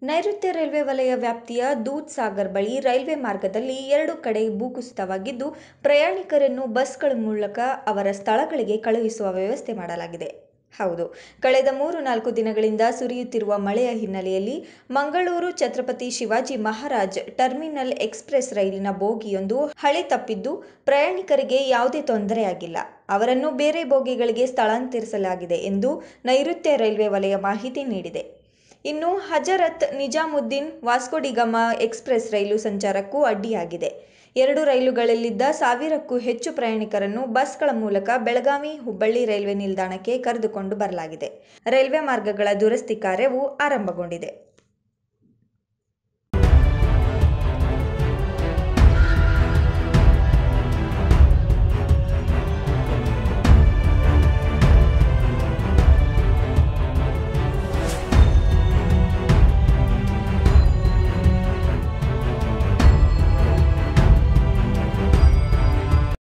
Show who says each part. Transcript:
Speaker 1: ನೈಋತ್ಯ ರೈಲ್ವೆ ವಲಯ ವ್ಯಾಪ್ತಿಯ ದೂಧ್ ಸಾಗರ್ ಬಳಿ ರೈಲ್ವೆ ಮಾರ್ಗದಲ್ಲಿ ಎರಡು ಕಡೆ ಭೂಕುಸಿತವಾಗಿದ್ದು ಪ್ರಯಾಣಿಕರನ್ನು ಬಸ್ಗಳ ಮೂಲಕ ಅವರ ಸ್ಥಳಗಳಿಗೆ ಕಳುಹಿಸುವ ವ್ಯವಸ್ಥೆ ಮಾಡಲಾಗಿದೆ ಹೌದು ಕಳೆದ ಮೂರು ನಾಲ್ಕು ದಿನಗಳಿಂದ ಸುರಿಯುತ್ತಿರುವ ಮಳೆಯ ಹಿನ್ನೆಲೆಯಲ್ಲಿ ಮಂಗಳೂರು ಛತ್ರಪತಿ ಶಿವಾಜಿ ಮಹಾರಾಜ್ ಟರ್ಮಿನಲ್ ಎಕ್ಸ್ಪ್ರೆಸ್ ರೈಲಿನ ಬೋಗಿಯೊಂದು ಹಳಿ ತಪ್ಪಿದ್ದು ಪ್ರಯಾಣಿಕರಿಗೆ ಯಾವುದೇ ತೊಂದರೆಯಾಗಿಲ್ಲ ಅವರನ್ನು ಬೇರೆ ಬೋಗಿಗಳಿಗೆ ಸ್ಥಳಾಂತರಿಸಲಾಗಿದೆ ಎಂದು ನೈಋತ್ಯ ರೈಲ್ವೆ ವಲಯ ಮಾಹಿತಿ ನೀಡಿದೆ ಇನ್ನು ಹಜರತ್ ನಿಜಾಮುದ್ದೀನ್ ವಾಸ್ಕೋಡಿಗಮಾ ಎಕ್ಸ್ಪ್ರೆಸ್ ರೈಲು ಸಂಚಾರಕ್ಕೂ ಅಡ್ಡಿಯಾಗಿದೆ ಎರಡು ರೈಲುಗಳಲ್ಲಿದ್ದ ಸಾವಿರಕ್ಕೂ ಹೆಚ್ಚು ಪ್ರಯಾಣಿಕರನ್ನು ಬಸ್ಗಳ ಮೂಲಕ ಬೆಳಗಾವಿ ಹುಬ್ಬಳ್ಳಿ ರೈಲ್ವೆ ನಿಲ್ದಾಣಕ್ಕೆ ಕರೆದುಕೊಂಡು ಬರಲಾಗಿದೆ ರೈಲ್ವೆ ಮಾರ್ಗಗಳ ದುರಸ್ತಿ ಕಾರ್ಯವೂ ಆರಂಭಗೊಂಡಿದೆ